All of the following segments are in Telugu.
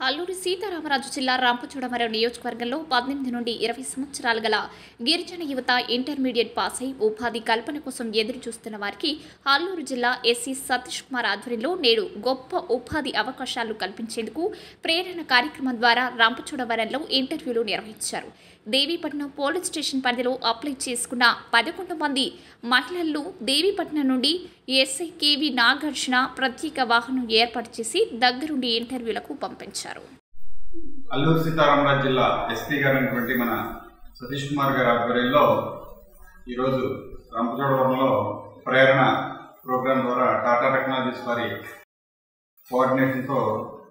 అల్లూరి సీతారామరాజు జిల్లా రాంపచోడవరం నియోజకవర్గంలో పద్దెనిమిది నుండి ఇరవై సంవత్సరాలు గల గిరిజన యువత ఇంటర్మీడియట్ పాస్ అయి ఉపాధి కల్పన కోసం ఎదురు చూస్తున్న వారికి అల్లూరు జిల్లా ఎస్సీ సతీష్ కుమార్ ఆధ్వర్యంలో నేడు గొప్ప ఉపాధి అవకాశాలు కల్పించేందుకు ప్రేరణ కార్యక్రమం ద్వారా రాంపచోడవరంలో ఇంటర్వ్యూలు నిర్వహించారు దేవీపట్నం పోలీస్ స్టేషన్ పరిధిలో అప్లై చేసుకున్న పదకొండు మంది మహిళలను దేవీపట్నం నుండి ఎస్ఐ కేవి నాగార్జున ప్రత్యేక వాహనం ఏర్పాటు చేసి దగ్గరుండి ఇంటర్వ్యూలకు పంపించారు అల్లూరు సీతారామరాజు జిల్లా ఎస్పీ గారు అయినటువంటి మన సతీష్ కుమార్ గారి ఆధ్వర్యంలో ఈరోజు రంపచోడవరంలో ప్రేరణ ప్రోగ్రాం ద్వారా టాటా టెక్నాలజీస్ వారి కోఆర్డినేషన్తో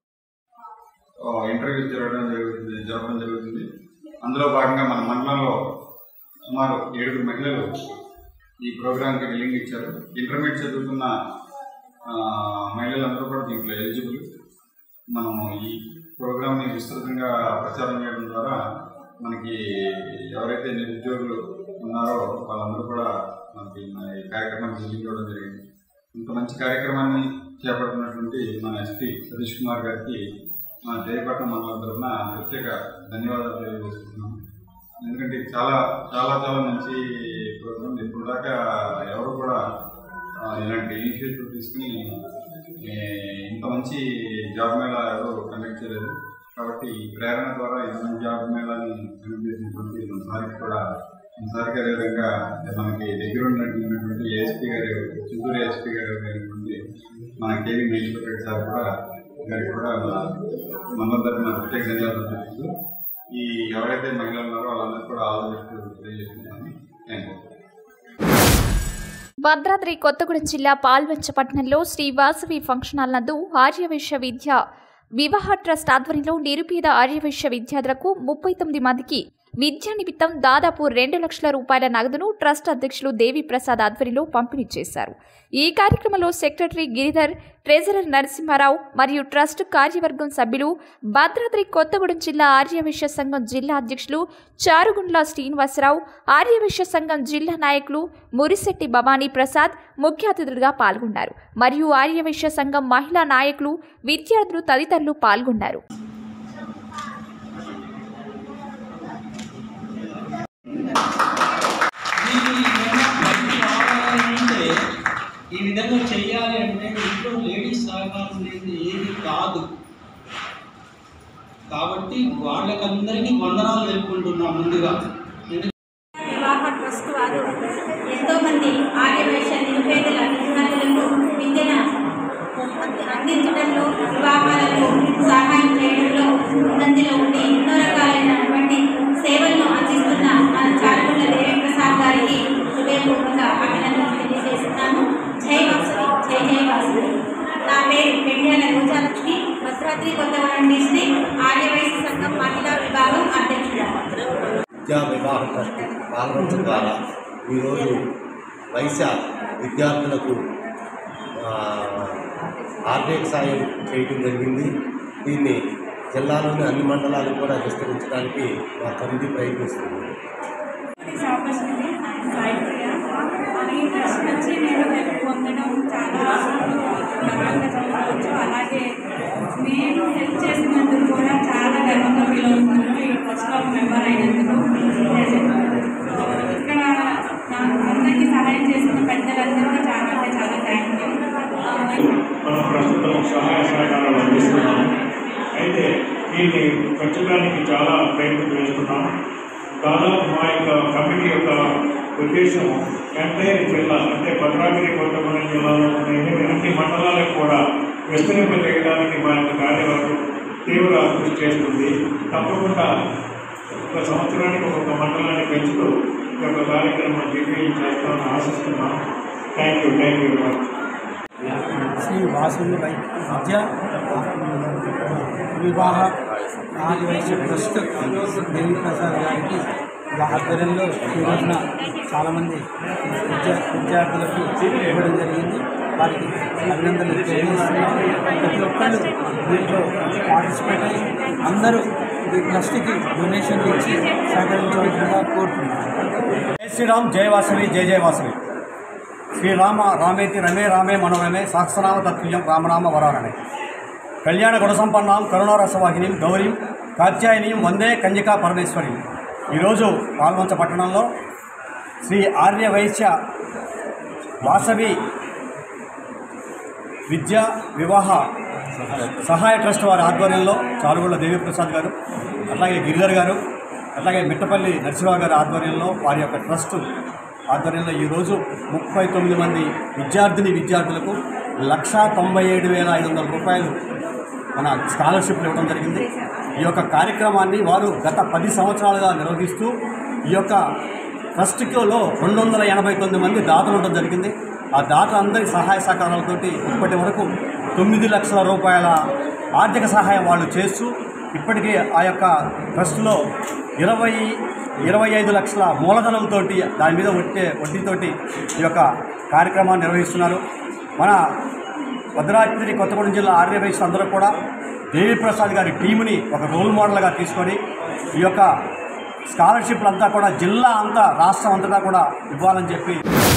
ఇంటర్వ్యూ జరగడం జరుగుతుంది జరగడం జరుగుతుంది అందులో భాగంగా మన మండలంలో సుమారు ఏడుగురు మహిళలు ఈ ప్రోగ్రాంకి బిల్లింగ్ ఇచ్చారు ఇంటర్మీడియట్ చదువుతున్న ఆ, మహిళలందరూ కూడా దీంట్లో ఎలిజిబుల్ మనము ఈ ప్రోగ్రామ్ని విస్తృతంగా ప్రచారం చేయడం ద్వారా మనకి ఎవరైతే నిరుద్యోగులు ఉన్నారో వాళ్ళందరూ కూడా మనకి మన ఈ కార్యక్రమాన్ని బిల్లింగ్ ఇవ్వడం జరిగింది ఇంత మంచి కార్యక్రమాన్ని చేపడుతున్నటువంటి మన ఎస్పీ సతీష్ కుమార్ గారికి మన జయపట్నం మండలం తరఫున ప్రత్యేక ధన్యవాదాలు తెలియజేస్తున్నాం ఎందుకంటే ఇది చాలా చాలా చాలా మంచి ప్రోగ్రామ్ ఇప్పుడు దాకా ఎవరు కూడా ఆ, ఇలాంటి ఇనిషియేటివ్ తీసుకుని ఏ, ఇంత మంచి జాబ్ మేళా ఎవరు కండక్ట్ చేయలేదు కాబట్టి ఈ ప్రేరణ ద్వారా ఇంత మంచి జాబ్ మేళాని కండక్ట్ చేసినటువంటి మన సార్కి కూడా మన సార్కి అదేవిధంగా మనకి దగ్గర ఉన్నటువంటి ఏఎస్పీ గారు చిత్తూరు ఏఎస్పీ గారు అయినటువంటి మన కేవీ మేజిపేట సార్ కూడా గారికి కూడా మన తరఫున ప్రత్యేక ధన్యవాదాలు తెలుపుతూ ఈ ఎవరైతే మహిళలు ఉన్నారో వాళ్ళందరికీ కూడా ఆలోచిస్తూ తెలియజేస్తున్నాను థ్యాంక్ యూ భద్రాద్రి కొత్తగూడెం జిల్లా పాల్వంచపట్నంలో శ్రీ వాసవి ఫంక్షన్ హాల్ నందు ఆర్యవైశ్య విద్య వివాహ ట్రస్ట్ ఆధ్వర్యంలో నిరుపేద ఆర్యవైశ్య విద్యార్థులకు ముప్పై తొమ్మిది మందికి విద్యా నిమిత్తం దాదాపు రెండు లక్షల రూపాయల నగదును ట్రస్ట్ అధ్యక్షులు దేవి ప్రసాద్ ఆధ్వర్యంలో పంపిణీ చేశారు ఈ కార్యక్రమంలో సెక్రటరీ గిరిధర్ ట్రెజరర్ నరసింహారావు మరియు ట్రస్ట్ కార్యవర్గం సభ్యులు భద్రాద్రి కొత్తగూడెం జిల్లా ఆర్యవైశ్య సంఘం జిల్లా అధ్యక్షులు చారుగుండ్ల శ్రీనివాసరావు ఆర్యవైశ్య సంఘం జిల్లా నాయకులు మురిశెట్టి భవానీ ప్రసాద్ ముఖ్య అతిథులుగా పాల్గొన్నారు మరియు ఆర్యవైశ్య సంఘం మహిళా నాయకులు విద్యార్థులు తదితరులు పాల్గొన్నారు దీన్ని ఏమైనా బయటికి రావాలంటే ఈ విధంగా చెయ్యాలి అంటే ఇంట్లో లేడీస్ సహకారం లేదు ఏది కాదు కాబట్టి వాళ్ళకందరికీ వందనాలు తెలుపుకుంటున్నాం ముందుగా ఎందుకంటే వివాహ ట్రస్ట్ వారు ఎంతోమంది ఆర్యవైశ్య నిరుపేదల విద్యార్థులకు విద్యను అందించడంలో వివాహాలకు సహాయం చేయడంలో ముందంజలో ఉండి ఎన్నో రకాలైనటువంటి సేవలను అందిస్తున్న మన చారుకుల దేవి ప్రసాద్ గారికి హృదయపూర్వక అభినందనలు తెలియజేస్తున్నాను జై వాసవి జై జై వాసవి నా పేరు పెండ్యాల రోజాలక్ష్మి భద్రాద్రి కొత్తగూడెం డిస్ట్రిక్ట్ ఆర్యవైశ్య సంఘం మహిళా విభాగం అధ్యక్షురాలు విద్యా వివాహ ట్రస్ట్ పాల్గొనడం ద్వారా ఈరోజు వైశ్య విద్యార్థులకు ఆ, ఆర్థిక సాయం చేయడం జరిగింది దీన్ని జిల్లాలోని అన్ని మండలాలకు కూడా విస్తరించడానికి మా కమిటీ ప్రయత్నిస్తుంది ఆపర్చునిటీ సాయిప్రియ ఈ ట్రస్ట్ నుంచి నేను హెల్ప్ పొందడం చాలా గర్వంగా చెప్పుకోవచ్చు అలాగే నేను హెల్ప్ చేసినందుకు కూడా చాలా గర్వంగా ఫీల్ అవుతున్నాను ఈ ట్రస్ట్లో మెంబర్ అయినందుకు ఇక్కడ నాకు అందరికీ సహాయం చేసిన పెద్దలందరికీ చాలా అంటే చాలా థ్యాంక్ యూ మనం ప్రస్తుతం సహాయ సహకారాలు అందిస్తున్నాము అయితే దీన్ని పెంచడానికి చాలా ప్రయత్నం చేస్తున్నాం దాదాపు మా యొక్క కమిటీ యొక్క ఉద్దేశం ఎంటైర్ జిల్లా అంటే భద్రాద్రి కొత్తగూడెం జిల్లాలో ఉన్న ఎనిమిది అన్ని మండలాలకు కూడా విస్తరింపజేయడానికి మా యొక్క కార్యవర్గం తీవ్ర కృషి చేస్తుంది తప్పకుండా ఒక సంవత్సరానికి ఒక్కొక్క మండలాన్ని పెంచుతూ ఈ యొక్క కార్యక్రమం దిగ్విజయం చేస్తామని ఆశిస్తున్నాం thank you thank you very much Sri వాసుని విద్య వివాహ ఆదివాసీ ట్రస్ట్ దేవి ప్రసాద్ గారికి ఆధ్వర్యంలో ఈ రోజున చాలామంది విద్యా విద్యార్థులకు ఇవ్వడం జరిగింది వారికి అభినందనలు తెలియజేస్తున్నాం ప్రతి ఒక్కళ్ళు దీంట్లో పార్టిసిపేట్ అయ్యి అందరూ ఈ ట్రస్ట్కి డొనేషన్ ఇచ్చి సహకరించవలసిందిగా కోరుతున్నాను జై శ్రీరామ్ జయ వాసవి జయ జయ వాసవి శ్రీరామ రామేతి రమే రామే మనోరమే సహస్రనామ తత్తుల్యం రామనామ వరానమే కళ్యాణ గుణసంపన్నాం కరుణారసవాహిని గౌరీం కాత్యాయనీయం వందే కన్యకా పరమేశ్వరి ఈరోజు పాల్వంచ పట్టణంలో శ్రీ ఆర్య వైశ్య వాసవి విద్యా వివాహ సహాయ ట్రస్ట్ వారి ఆధ్వర్యంలో చారుగుళ్ళ దేవిప్రసాద్ గారు అట్లాగే గిరిధర్ గారు అట్లాగే మిట్టపల్లి నరసింహరావు గారి ఆధ్వర్యంలో వారి యొక్క ట్రస్ట్ ఆధ్వర్యంలో ఈరోజు ముప్పై తొమ్మిది మంది విద్యార్థిని విద్యార్థులకు లక్షా తొంభై ఏడు వేల ఐదు వందల రూపాయలు మన స్కాలర్షిప్లు ఇవ్వడం జరిగింది ఈ యొక్క కార్యక్రమాన్ని వారు గత పది సంవత్సరాలుగా నిర్వహిస్తూ ఈ యొక్క ట్రస్ట్లో రెండు వందల ఎనభై తొమ్మిది మంది దాతలు ఉండడం జరిగింది ఆ దాత అందరి సహాయ సహకారాలతోటి ఇప్పటి వరకు తొమ్మిది లక్షల రూపాయల ఆర్థిక సహాయం వాళ్ళు చేస్తూ ఇప్పటికీ ఆ యొక్క ట్రస్ట్లో ఇరవై ఇరవై ఐదు లక్షల మూలధనంతో దాని మీద వచ్చే వడ్డీతోటి ఈ యొక్క కార్యక్రమాన్ని నిర్వహిస్తున్నారు మన భద్రాద్రి కొత్తగూడెం జిల్లా ఆర్యవైశ్యులు అందరూ కూడా దేవిప్రసాద్ గారి టీముని ఒక రోల్ మోడల్గా తీసుకొని ఈ యొక్క స్కాలర్షిప్లు అంతా కూడా జిల్లా అంతా రాష్ట్రం అంతటా కూడా ఇవ్వాలని చెప్పి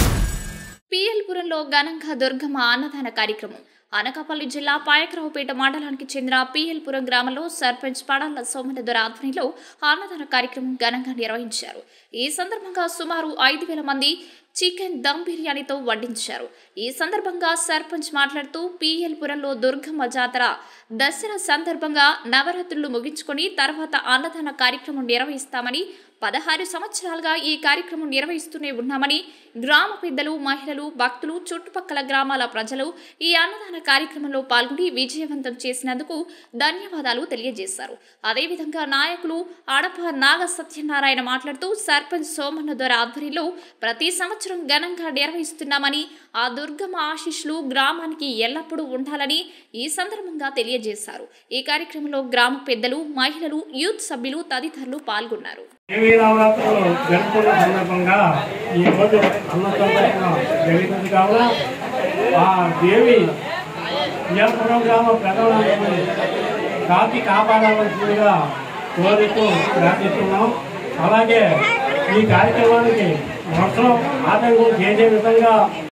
పిఎల్పురంలో ఘనంగా దుర్గమ్మ అన్నదాన కార్యక్రమం అనకాపల్లి జిల్లా పాయకరావుపేట మండలానికి చెందిన పిఎల్పురం గ్రామంలో సర్పంచ్ పడాల సోమనదొర ఆధ్వర్యంలో అన్నదాన కార్యక్రమం ఘనంగా నిర్వహించారు ఈ సందర్భంగా సుమారు ఐదు వేల మంది చికెన్ దమ్ బిర్యానీతో వడ్డించారు ఈ సందర్భంగా సర్పంచ్ మాట్లాడుతూ పిఎల్పురంలో దుర్గమ్మ జాతర దసరా సందర్భంగా నవరాత్రులు ముగించుకొని తర్వాత అన్నదాన కార్యక్రమం నిర్వహిస్తామని పదహారు సంవత్సరాలుగా ఈ కార్యక్రమం నిర్వహిస్తూనే ఉన్నామని గ్రామ పెద్దలు మహిళలు భక్తులు చుట్టుపక్కల గ్రామాల ప్రజలు ఈ అన్నదాన కార్యక్రమంలో పాల్గొని విజయవంతం చేసినందుకు ధన్యవాదాలు తెలియజేశారు అదేవిధంగా నాయకులు అడప నాగ సత్యనారాయణ మాట్లాడుతూ సర్పంచ్ సోమన్న ద్వారా ఆధ్వర్యంలో ప్రతి సంవత్సరం ఘనంగా నిర్వహిస్తున్నామని ఆ దుర్గమ్మ ఆశీస్సులు గ్రామానికి ఎల్లప్పుడూ ఉండాలని ఈ సందర్భంగా తెలియజేశారు ఈ కార్యక్రమంలో గ్రామ పెద్దలు మహిళలు యూత్ సభ్యులు తదితరులు పాల్గొన్నారు దేవీ నవరాత్రులు జరుపుకున్న సందర్భంగా ఈ రోజు అన్నసంతరణ జరిగింది కావున ఆ దేవి విజయపురం గ్రామ ప్రజలందరినీ కాచి కాపాడాల్సిందిగా కోరుతూ ప్రార్థిస్తున్నాం అలాగే ఈ కార్యక్రమానికి మొత్తం ఆటంకం చేసే విధంగా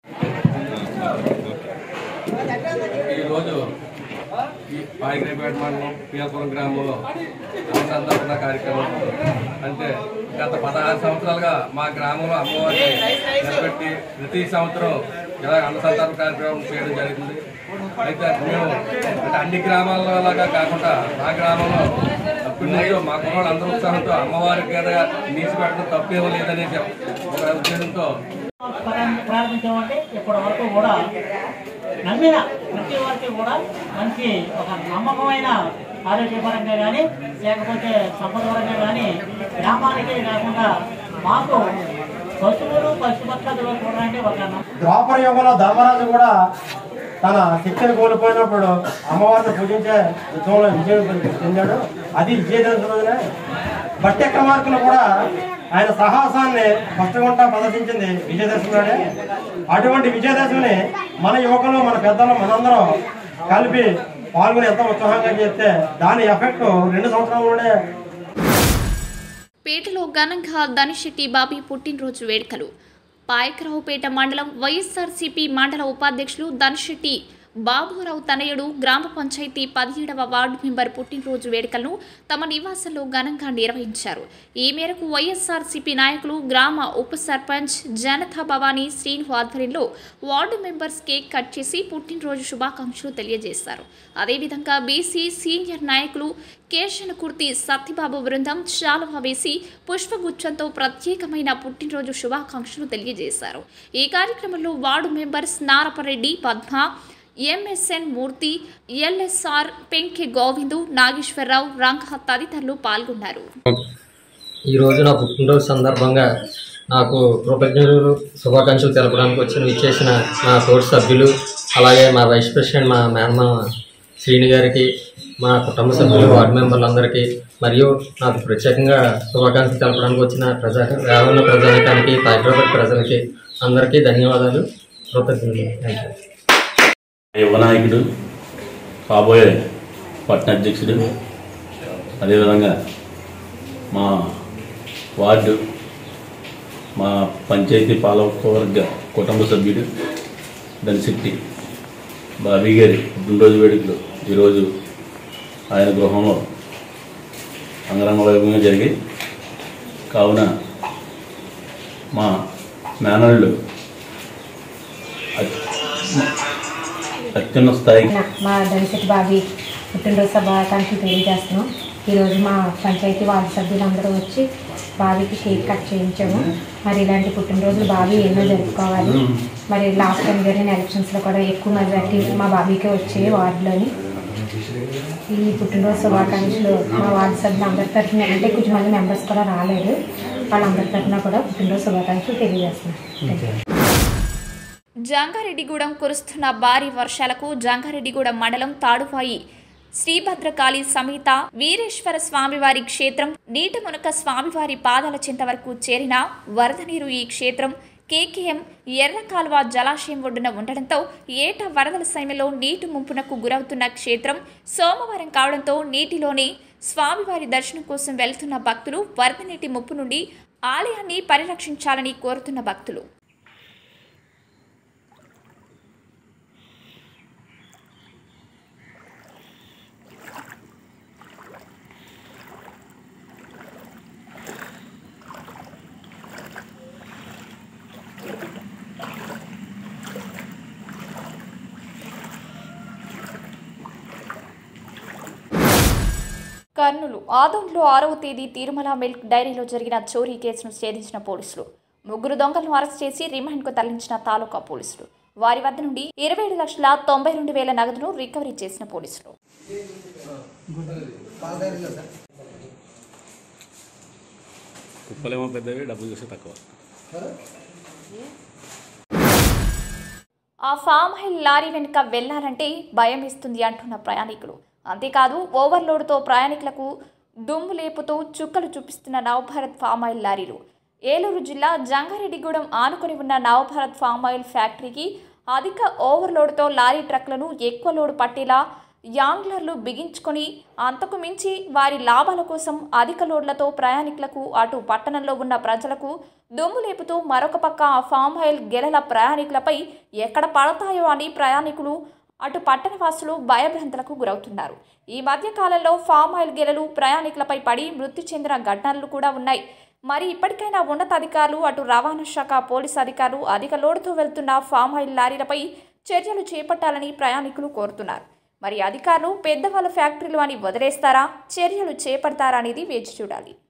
ఈరోజు ఈ పాయకరేపేట మండలం పియాపురం గ్రామంలో సందర్భన కార్యక్రమం అంటే గత పదహారు సంవత్సరాలుగా మా గ్రామంలో అమ్మవారిని నిలబెట్టి ప్రతి సంవత్సరం ఇలా అన్నసంతరణ కార్యక్రమం చేయడం జరుగుతుంది అయితే మేము అంటే అన్ని గ్రామాల్లో లాగా కాకుండా మా గ్రామంలో అప్పటి నుంచో మా కుర్రాళ్ళు అందరూ ఉత్సాహంతో అమ్మవారి మీద నీసి పెట్టడం తప్పేమో లేదనే చెప్- ఒక ఉద్దేశంతో ప్రారంభించామంటే ఇప్పటి వరకు కూడా నమ్మిన ప్రతి వారికి కూడా మంచి ఒక నమ్మకమైన ఆరోగ్యపరంగా కానీ లేకపోతే సంపదపరంగా కానీ గ్రామానికే కాకుండా మాకు పశువులు పశుపక్షాదులు కూడా అంటే ఒక నమ్మకం. ద్వాపర యుగంలో ధర్మరాజు కూడా తన శక్తిని కోల్పోయినప్పుడు అమ్మవారిని పూజించే యుద్ధంలో విజయం చెందాడు అది విజయదశమి రోజునే భట్టెక్రమార్కులు కూడా ఆయన సాహసాన్ని కష్టగుంటా ప్రదర్శించింది విజయదశమి నాడే అటువంటి విజయదశమిని మన యువకులు మన పెద్దలు మనందరం కలిపి పాల్గొని ఎంతో ఉత్సాహంగా చేస్తే దాని ఎఫెక్ట్ రెండు సంవత్సరాల్లోనే పేటలో ఘనంగా ధనిశెట్టి బాబీ పుట్టినరోజు వేడుకలు పాయకరావుపేట మండలం వైఎస్ఆర్సీపీ మండల ఉపాధ్యక్షులు ధనిశెట్టి బాబురావు తనయుడు గ్రామ పంచాయతీ పదిహేడవ వార్డు మెంబర్ పుట్టినరోజు వేడుకలను తమ నివాసంలో ఘనంగా నిర్వహించారు ఈ మేరకు వైఎస్ఆర్సీపీ నాయకులు గ్రామ ఉప సర్పంచ్ జనతా భవానీ శ్రీను ఆధ్వర్యంలో వార్డు మెంబర్స్ కేక్ కట్ చేసి పుట్టినరోజు శుభాకాంక్షలు తెలియజేశారు అదేవిధంగా బీసీ సీనియర్ నాయకులు కేశనకుర్తి సత్యబాబు బృందం శాలువా వేసి పుష్పగుచ్చంతో ప్రత్యేకమైన పుట్టినరోజు శుభాకాంక్షలు తెలియజేశారు ఈ కార్యక్రమంలో ward members Narapareddy Padma MSN Murthy LSR Penke Govindu Nageswararao Ranga తదితరులు పాల్గొన్నారు ఈ రోజు నా పుట్టినరోజు సందర్భంగా నాకు కృతజ్ఞతలు శుభాకాంక్షలు తెలపడానికి వచ్చిన ఇచ్చేసిన నా తోటి సభ్యులు అలాగే మా వైస్ ప్రెసిడెంట్ మా మేనమామ శ్రీని గారికి మా కుటుంబ సభ్యులు వార్డు మెంబర్లందరికీ మరియు నాకు ప్రత్యేకంగా శుభాకాంక్షలు తెలపడానికి వచ్చిన ప్రజా రానున్న ప్రజానికానికి హైదరాబాద్ ప్రజలకి అందరికీ ధన్యవాదాలు కృతజ్ఞతలు థ్యాంక్ యూ యువనాయకుడు కాబోయే పట్టణ అధ్యక్షుడు అదేవిధంగా మా వార్డు మా పంచాయతీ పాలకవర్గ కుటుంబ సభ్యుడు దనిశెట్టి బాబీ గారి పుట్టినరోజు వేడుకలు ఈరోజు ఆయన గృహంలో అంగరంగ వైభవంగా జరిగి కావున మా మేనళ్ళు అత్- అత్యున్నత స్థాయికి మా దళిత బాబీ పుట్టినరోజు శుభాకాంక్షలు తెలియజేస్తున్నాం ఈరోజు మా పంచాయతీ వార్డు సభ్యులందరూ వచ్చి బాబీకి కేక్ కట్ చేయించాము మరి ఇలాంటి పుట్టినరోజులు బాబీ ఎన్నో జరుపుకోవాలి మరి లాస్ట్ టైం జరిగిన ఎలక్షన్స్లో కూడా ఎక్కువ మెజార్టీ మా బాబీకే వచ్చాయి వార్డులోని ఈ పుట్టినరోజు శుభాకాంక్షలు మా వార్డు సభ్యులు అందరి తరఫున అంటే కొంచెం మంది మెంబర్స్ కూడా రాలేదు వాళ్ళందరి తరఫున కూడా పుట్టినరోజు శుభాకాంక్షలు తెలియజేస్తున్నాం జంగారెడ్డిగూడెం కురుస్తున్న భారీ వర్షాలకు జంగారెడ్డిగూడెం మండలం తాడువాయి శ్రీభద్రకాళి సమేత వీరేశ్వర స్వామివారి క్షేత్రం నీటి మునక స్వామివారి పాదాల చెంత వరకు చేరిన వరద నీరు ఈ క్షేత్రం కేకేఎం ఎర్ర కాల్వ జలాశయం ఒడ్డున ఉండడంతో ఏటా వరదల సమయంలో నీటి ముంపునకు గురవుతున్న క్షేత్రం సోమవారం కావడంతో నీటిలోనే స్వామివారి దర్శనం కోసం వెళ్తున్న భక్తులు వరద నీటి ముప్పు నుండి ఆలయాన్ని పరిరక్షించాలని కోరుతున్న భక్తులు కర్నూలు ఆదంలో ఆరవ తేదీ తిరుమల మిల్క్ డైరీలో జరిగిన చోరీ కేసును ఛేదించిన పోలీసులు ముగ్గురు దొంగలను అరెస్ట్ చేసి రిమాండ్కు తరలించిన తాలూకా పోలీసులు వారి వద్ద నుండి ఇరవై ఏడు లక్షల తొంభై రెండు వేల నగదును రికవరీ చేసిన పోలీసులు కుప్పలేమో పెద్దవి డబ్బులు చూస్తే తక్కువ ఆ ఫామ్ హిల్ లారీ వెనుక వెళ్లాలంటే భయం ఇస్తుంది అంటున్న ప్రయాణికులు అంతేకాదు ఓవర్లోడ్తో ప్రయాణికులకు దుమ్ము లేపుతూ చుక్కలు చూపిస్తున్న నవభారత్ ఫామ్ ఆయిల్ లారీలు ఏలూరు జిల్లా జంగారెడ్డిగూడెం ఆనుకొని ఉన్న నవభారత్ ఫామ్ ఆయిల్ ఫ్యాక్టరీకి అధిక ఓవర్లోడ్తో లారీ ట్రక్లను ఎక్కువ లోడ్ పట్టేలా యాంగ్లర్లు బిగించుకొని అంతకు మించి వారి లాభాల కోసం అధిక లోడ్లతో ప్రయాణికులకు అటు పట్టణంలో ఉన్న ప్రజలకు దుమ్ము లేపుతూ మరొక పక్క ఆ ఫామ్ ఆయిల్ గెలల ప్రయాణికులపై ఎక్కడ పడతాయో అని ప్రయాణికులు అటు పట్టణవాసులు భయభ్రాంతులకు గురవుతున్నారు ఈ మధ్య కాలంలో ఫామ్ ఆయిల్ గెలలు ప్రయాణికులపై పడి మృతి చెందిన ఘటనలు కూడా ఉన్నాయి మరి ఇప్పటికైనా ఉన్నతాధికారులు అటు రవాణా శాఖ పోలీసు అధికారులు అధిక లోడుతో వెళ్తున్న ఫామ్ ఆయిల్ లారీలపై చర్యలు చేపట్టాలని ప్రయాణికులు కోరుతున్నారు మరి అధికారులు పెద్దవాళ్ళ ఫ్యాక్టరీలు అని వదిలేస్తారా చర్యలు చేపడతారా అనేది వేచి చూడాలి